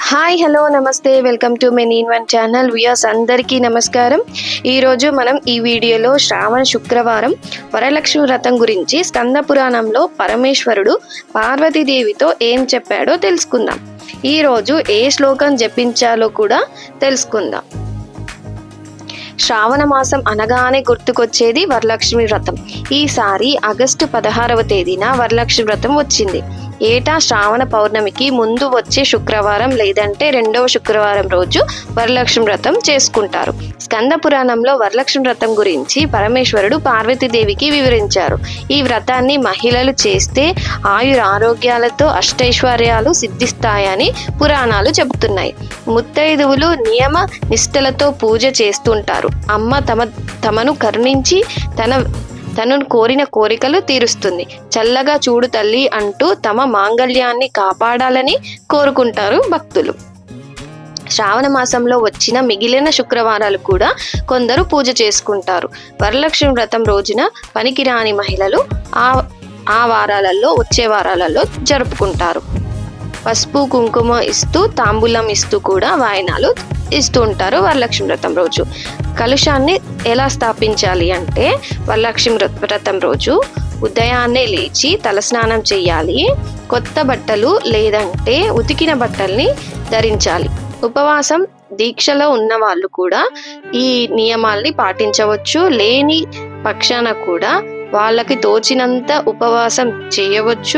hi hello నమస్తే welcome to men in one channel viewers అందరికీ నమస్కారం ఈరోజు మనం ఈ వీడియోలో శ్రావణ శుక్రవారం వరలక్ష్మి వ్రతం గురించి స్కంద పురాణంలో పరమేశ్వరుడు పార్వతీదేవితో ఏం చెప్పాడో తెలుసుకుందాం ఈరోజు ఏ శ్లోకం జపించాలో కూడా తెలుసుకుందాం శ్రావణ మాసం అనగానే గుర్తుకొచ్చేది వరలక్ష్మి వ్రతం ఈసారి ఆగస్టు పదహారవ తేదీన వరలక్ష్మి వ్రతం వచ్చింది ఏటా శ్రావణ పౌర్ణమికి ముందు వచ్చే శుక్రవారం లేదంటే రెండవ శుక్రవారం రోజు వరలక్ష్మి వ్రతం చేసుకుంటారు స్కంద పురాణంలో వరలక్ష్మి వ్రతం గురించి పరమేశ్వరుడు పార్వతీదేవికి వివరించారు ఈ వ్రతాన్ని మహిళలు చేస్తే ఆయుర ఆరోగ్యాలతో అష్టైశ్వర్యాలు సిద్ధిస్తాయని పురాణాలు చెబుతున్నాయి ముత్తైదువులు నియమ నిష్టలతో పూజ చేస్తుంటారు అమ్మ తమ తమను కరుణించి తన తనను కోరిన కోరికలు తీరుస్తుంది చల్లగా చూడు తల్లి అంటూ తమ మాంగళ్యాన్ని కాపాడాలని కోరుకుంటారు భక్తులు శ్రావణ మాసంలో వచ్చిన మిగిలిన శుక్రవారాలు కూడా కొందరు పూజ చేసుకుంటారు వరలక్ష్మి వ్రతం రోజున పనికిరాని మహిళలు ఆ ఆ వారాలలో వచ్చే వారాలలో జరుపుకుంటారు పసుపు కుంకుమ ఇస్తూ తాంబూలం ఇస్తూ కూడా వాయనాలు ఇస్తూ ఉంటారు వరలక్ష్మి వ్రతం రోజు కలుషాన్ని ఎలా స్థాపించాలి అంటే వరలక్ష్మి వ్రత- వ్రతం రోజు ఉదయాన్నే లేచి తలస్నానం చేయాలి కొత్త బట్టలు లేదంటే ఉతికిన బట్టల్ని ధరించాలి ఉపవాసం దీక్షలో ఉన్న వాళ్ళు కూడా ఈ నియమాల్ని పాటించవచ్చు లేని పక్షాన కూడా వాళ్ళకి తోచినంత ఉపవాసం చేయవచ్చు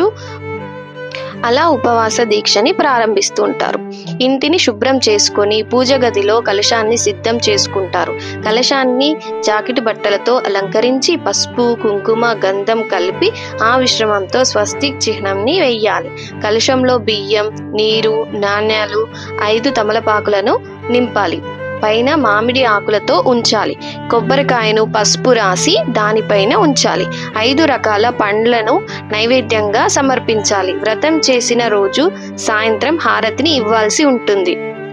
అలా ఉపవాస దీక్షని ప్రారంభిస్తూ ఉంటారు ఇంటిని శుభ్రం చేసుకొని పూజ గదిలో కలశాన్ని సిద్ధం చేసుకుంటారు కలశాన్ని జాకెట్ బట్టలతో అలంకరించి పసుపు కుంకుమ గంధం కలిపి ఆ విశ్రమంతో స్వస్తిక్ చిహ్నంని వెయ్యాలి కలశంలో బియ్యం నీరు నాణ్యాలు ఐదు తమలపాకులను నింపాలి పైన మామిడి ఆకులతో ఉంచాలి కొబ్బరికాయను పసుపు రాసి దానిపైన ఉంచాలి ఐదు రకాల పండ్లను నైవేద్యంగా సమర్పించాలి వ్రతం చేసిన రోజు సాయంత్రం హారతిని ఇవ్వాల్సి ఉంటుంది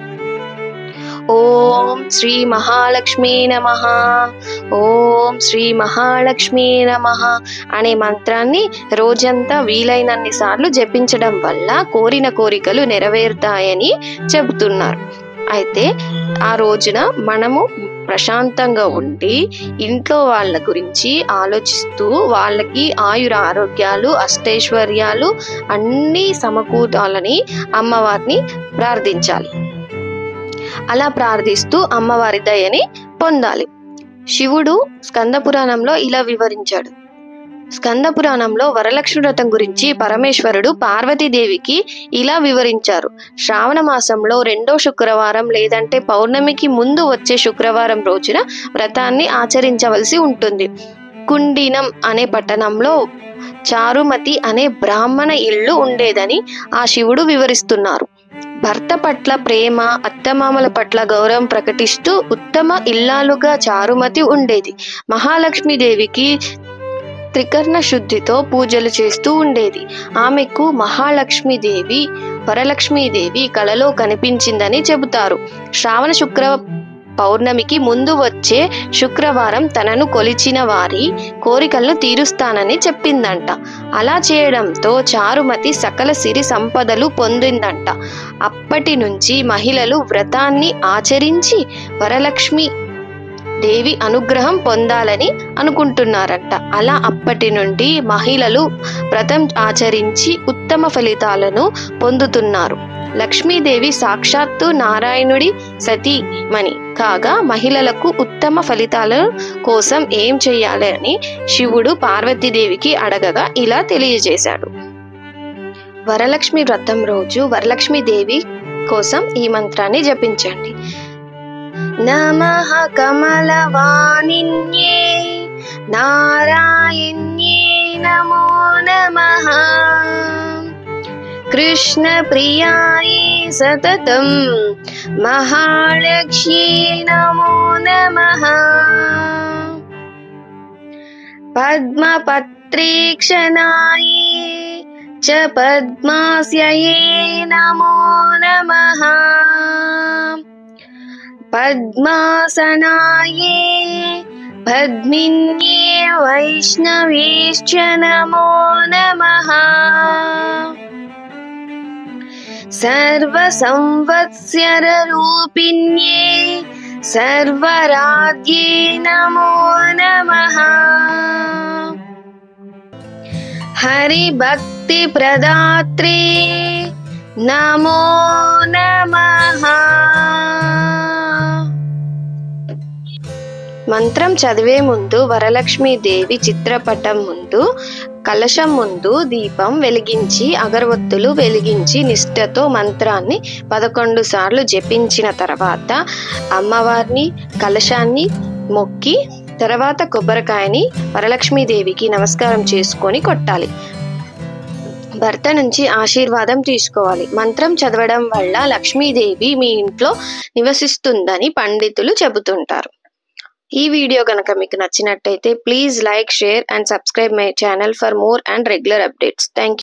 ఓం శ్రీ మహాలక్ష్మీ నమ ఓం శ్రీ మహాలక్ష్మీ నమ అనే మంత్రాన్ని రోజంతా వీలైనన్ని సార్లు జపించడం వల్ల కోరిన కోరికలు నెరవేరుతాయని చెబుతున్నారు అయితే ఆ రోజున మనము ప్రశాంతంగా ఉండి ఇంట్లో వాళ్ళ గురించి ఆలోచిస్తూ వాళ్ళకి ఆయుర ఆరోగ్యాలు అష్టైశ్వర్యాలు అన్నీ సమకూరాలని అమ్మవారిని ప్రార్థించాలి అలా ప్రార్థిస్తూ అమ్మవారి దయని పొందాలి శివుడు స్కంద పురాణంలో ఇలా వివరించాడు స్కంద పురాణంలో వరలక్ష్మి వ్రతం గురించి పరమేశ్వరుడు పార్వతీదేవికి ఇలా వివరించారు శ్రావణ మాసంలో రెండో శుక్రవారం లేదంటే పౌర్ణమికి ముందు వచ్చే శుక్రవారం రోజున వ్రతాన్ని ఆచరించవలసి ఉంటుంది కుండినం అనే పట్టణంలో చారుమతి అనే బ్రాహ్మణ ఇల్లు ఉండేదని ఆ శివుడు వివరిస్తున్నారు భర్త పట్ల ప్రేమ అత్తమామల పట్ల గౌరవం ప్రకటిస్తూ ఉత్తమ ఇల్లాలుగా చారుమతి ఉండేది మహాలక్ష్మీదేవికి త్రికర్ణ శుద్ధితో పూజలు చేస్తూ ఉండేది ఆమెకు మహాలక్ష్మీదేవి వరలక్ష్మీదేవి కలలో కనిపించిందని చెబుతారు శ్రావణ శుక్ర పౌర్ణమికి ముందు వచ్చే శుక్రవారం తనను కొలిచిన వారి కోరికలను తీరుస్తానని చెప్పిందంట అలా చేయడంతో చారుమతి సకల సిరి సంపదలు పొందిందంట అప్పటి నుంచి మహిళలు వ్రతాన్ని ఆచరించి వరలక్ష్మి దేవి అనుగ్రహం పొందాలని అనుకుంటున్నారంట అలా అప్పటి నుండి మహిళలు వ్రతం ఆచరించి ఉత్తమ ఫలితాలను పొందుతున్నారు లక్ష్మీదేవి సాక్షాత్తు నారాయణుడి సతీమణి కాగా మహిళలకు ఉత్తమ ఫలితాల కోసం ఏం చేయాలి అని శివుడు పార్వతీదేవికి అడగగా ఇలా తెలియజేశాడు వరలక్ష్మి వ్రతం రోజు వరలక్ష్మీదేవి కోసం ఈ మంత్రాన్ని జపించండి నమః కమలవాణిన్యే నారాయణ్యే నమో నమః కృష్ణప్రియాయే సతతం మహాలక్ష్యే నమో నమః పద్మపత్రీక్షణాయే చ పద్మాస్యయే నమో నమః పద్మాసనాయే పద్మిన్యే వైష్ణవేశ్చ నమో నమః సర్వ సంవత్సర రూపిణ్యే సర్వరాజ్యే నమో నమః హరి భక్తి ప్రదాత్రే నమో నమః మంత్రం చదివే ముందు వరలక్ష్మీదేవి చిత్రపటం ముందు కలశం ముందు దీపం వెలిగించి అగరవత్తులు వెలిగించి నిష్ఠతో మంత్రాన్ని పదకొండు సార్లు జపించిన తర్వాత అమ్మవారిని కలశాన్ని మొక్కి తర్వాత కొబ్బరికాయని వరలక్ష్మీదేవికి నమస్కారం చేసుకొని కొట్టాలి భర్త నుంచి ఆశీర్వాదం తీసుకోవాలి మంత్రం చదవడం వల్ల లక్ష్మీదేవి మీ ఇంట్లో నివసిస్తుందని పండితులు చెబుతుంటారు ఈ వీడియో కనుక మీకు నచ్చినట్టయితే please like share and subscribe my channel for more and regular updates thank